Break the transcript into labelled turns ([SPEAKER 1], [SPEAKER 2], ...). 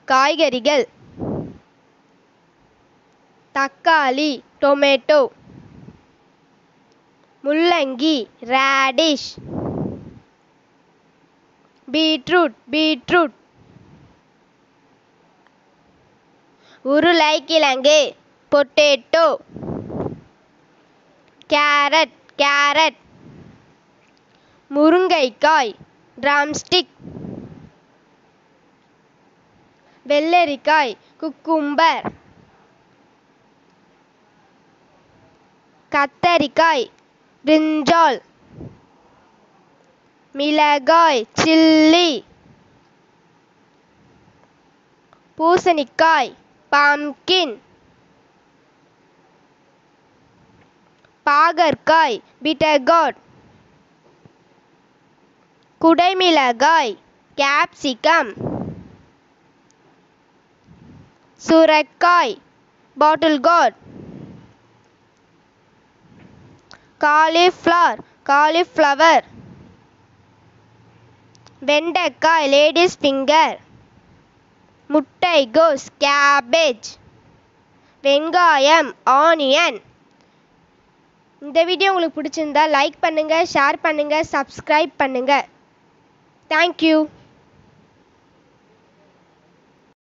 [SPEAKER 1] காய்கறிகள் தக்காளி டொமேட்டோ முள்ளங்கி ரேடிஷ் பீட்ரூட் பீட்ரூட் உருளைக்கிழங்கு பொட்டேட்டோ கேரட் கேரட் முருங்கைக்காய் ட்ரம்ஸ்டிக் வெள்ளரிக்காய் குக்கும்பர் கத்தரிக்காய் பிரிஞ்சால் மிளகாய் சில்லி பூசணிக்காய் பம்கின் பாகற்காய் பிட்டர்காட் குடைமிளகாய் கேப்சிகம் சுரக்காய் பாட்டில் காட் காலிஃப்ளவர் காலிஃப்ளவர் வெண்டைக்காய் லேடிஸ் ஃபிங்கர் முட்டைகோஸ் கேபேஜ் வெங்காயம் ஆனியன் இந்த வீடியோ உங்களுக்கு பிடிச்சிருந்தா லைக் பண்ணுங்கள் ஷேர் பண்ணுங்கள் சப்ஸ்கிரைப் பண்ணுங்கள் தேங்க்யூ